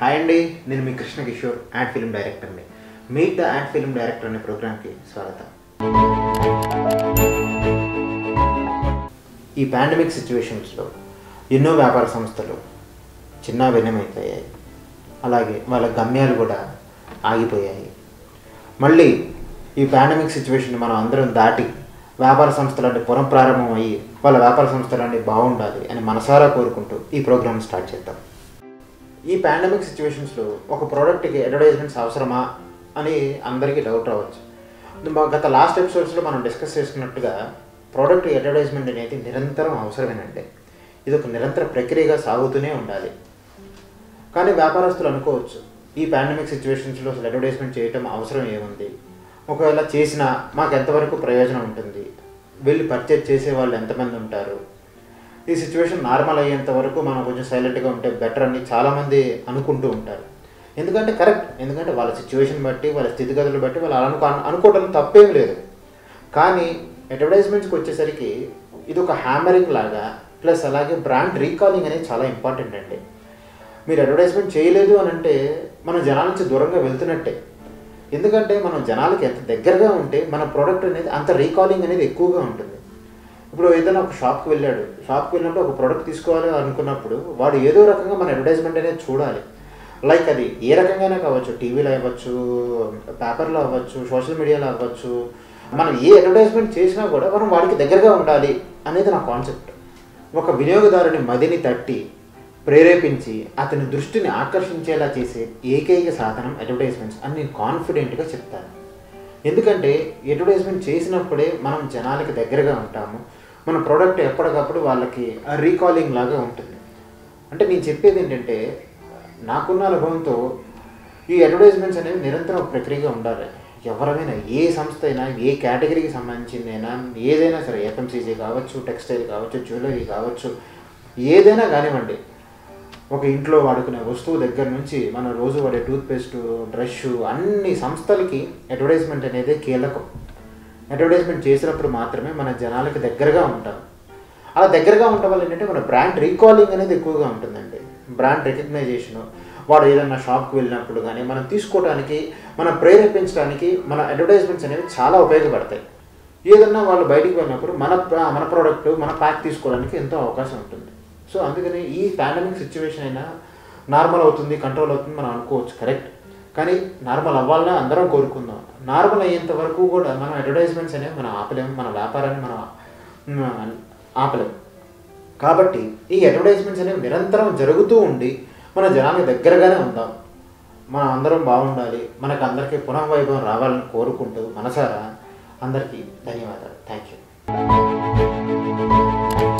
hi అండి నేను మీ కృష్ణ కిషోర్ యాడ్ ఫిల్మ్ డైరెక్టర్ని meet the ad film director అనే ప్రోగ్రామ్కి స్వాగతం ఈ పాండమిక్ సిచ్యువేషన్స్లో ఎన్నో వ్యాపార సంస్థలు చిన్న భిన్నమైపోయాయి అలాగే వాళ్ళ గమ్యాలు కూడా ఆగిపోయాయి మళ్ళీ ఈ పాండమిక్ సిచ్యువేషన్ మనం అందరం దాటి వ్యాపార సంస్థలన్నీ పునఃప్రారంభం అయ్యి వాళ్ళ వ్యాపార సంస్థలన్నీ బాగుండాలి అని మనసారా కోరుకుంటూ ఈ ప్రోగ్రామ్ స్టార్ట్ చేద్దాం ఈ పాండమిక్ సిచ్యువేషన్స్లో ఒక ప్రోడక్ట్కి అడ్వర్టైజ్మెంట్స్ అవసరమా అని అందరికీ డౌట్ రావచ్చు మా గత లాస్ట్ ఎపిసోడ్స్లో మనం డిస్కస్ చేసుకున్నట్టుగా ప్రోడక్ట్ అడ్వర్టైజ్మెంట్ అనేది నిరంతరం అవసరమేనండి ఇది ఒక నిరంతర ప్రక్రియగా సాగుతూనే ఉండాలి కానీ వ్యాపారస్తులు అనుకోవచ్చు ఈ పాండమిక్ సిచ్యువేషన్స్లో అసలు అడ్వర్టైజ్మెంట్ చేయటం అవసరం ఏముంది ఒకవేళ చేసినా మాకు ఎంతవరకు ప్రయోజనం ఉంటుంది వెళ్ళి పర్చేజ్ చేసే వాళ్ళు ఎంతమంది ఉంటారు ఈ సిచ్యువేషన్ నార్మల్ అయ్యేంత వరకు మనం కొంచెం సైలెంట్గా ఉంటే బెటర్ అని చాలామంది అనుకుంటూ ఉంటారు ఎందుకంటే కరెక్ట్ ఎందుకంటే వాళ్ళ సిచ్యువేషన్ బట్టి వాళ్ళ స్థితిగతులు బట్టి వాళ్ళు అలా అనుకో అనుకోవడం తప్పేం లేదు కానీ అడ్వర్టైజ్మెంట్స్కి వచ్చేసరికి ఇది ఒక హ్యామరింగ్ లాగా ప్లస్ అలాగే బ్రాండ్ రీకాలింగ్ అనేది చాలా ఇంపార్టెంట్ అండి మీరు అడ్వర్టైజ్మెంట్ చేయలేదు అని అంటే మన జనాల నుంచి దూరంగా వెళ్తున్నట్టే ఎందుకంటే మనం జనాలకి ఎంత దగ్గరగా ఉంటే మన ప్రోడక్ట్ అనేది అంత రీకాలింగ్ అనేది ఎక్కువగా ఉంటుంది ఇప్పుడు ఏదైనా ఒక షాప్కి వెళ్ళాడు షాప్కి వెళ్ళినప్పుడు ఒక ప్రోడక్ట్ తీసుకోవాలి అనుకున్నప్పుడు వాడు ఏదో రకంగా మన అడ్వర్టైజ్మెంట్ అనేది చూడాలి లైక్ అది ఏ రకంగానే కావచ్చు టీవీలో అవ్వచ్చు పేపర్లో అవ్వచ్చు సోషల్ మీడియాలో అవ్వచ్చు మనం ఏ అడ్వర్టైజ్మెంట్ చేసినా కూడా మనం వాడికి దగ్గరగా ఉండాలి అనేది నా కాన్సెప్ట్ ఒక వినియోగదారుని మదిని తట్టి ప్రేరేపించి అతని దృష్టిని ఆకర్షించేలా చేసే ఏకైక సాధనం అడ్వర్టైజ్మెంట్స్ అని నేను కాన్ఫిడెంట్గా చెప్తాను ఎందుకంటే అడ్వర్టైజ్మెంట్ చేసినప్పుడే మనం జనాలకి దగ్గరగా ఉంటాము మన ప్రోడక్ట్ ఎప్పటికప్పుడు వాళ్ళకి రీకాలింగ్ లాగా ఉంటుంది అంటే నేను చెప్పేది ఏంటంటే నాకున్న అనుభవంతో ఈ అడ్వర్టైజ్మెంట్స్ అనేవి నిరంతరం ఒక ప్రక్రియగా ఉండాలి ఎవరైనా ఏ సంస్థ అయినా ఏ కేటగిరీకి సంబంధించిందైనా ఏదైనా సరే ఎఫ్ఎంసీజీ కావచ్చు టెక్స్టైల్ కావచ్చు జ్యువెలరీ కావచ్చు ఏదైనా కానివ్వండి ఒక ఇంట్లో వాడుకునే వస్తువు దగ్గర నుంచి మన రోజు వాడే టూత్పేస్ట్ బ్రష్ అన్ని సంస్థలకి అడ్వర్టైజ్మెంట్ అనేది కీలకం అడ్వర్టైజ్మెంట్ చేసినప్పుడు మాత్రమే మన జనాలకి దగ్గరగా ఉంటాం అలా దగ్గరగా ఉండటం వల్ల ఏంటంటే మన బ్రాండ్ రీకాలింగ్ అనేది ఎక్కువగా ఉంటుందండి బ్రాండ్ రికగ్నైజేషను వాడు ఏదన్నా షాప్కి వెళ్ళినప్పుడు కానీ మనం తీసుకోవడానికి మనం ప్రేరేపించడానికి మన అడ్వర్టైజ్మెంట్స్ అనేవి చాలా ఉపయోగపడతాయి ఏదన్నా వాళ్ళు బయటికి వెళ్ళినప్పుడు మన మన ప్రోడక్ట్ మన ప్యాక్ తీసుకోవడానికి ఎంతో అవకాశం ఉంటుంది సో అందుకని ఈ పాండమిక్ సిచ్యువేషన్ అయినా నార్మల్ అవుతుంది కంట్రోల్ అవుతుంది మనం అనుకోవచ్చు కరెక్ట్ కానీ నార్మల్ అవ్వాలనే అందరం కోరుకుందాం నార్మల్ అయ్యేంత వరకు కూడా మనం అడ్వర్టైజ్మెంట్స్ అనేవి మనం ఆపలేము మన వ్యాపారాన్ని మనం ఆపలేము కాబట్టి ఈ అడ్వర్టైజ్మెంట్స్ అనేవి నిరంతరం జరుగుతూ ఉండి మన జనానికి దగ్గరగానే ఉందాం మనం అందరం బాగుండాలి మనకు అందరికీ పునఃవైభవం రావాలని కోరుకుంటూ మనసారా అందరికీ ధన్యవాదాలు థ్యాంక్ యూ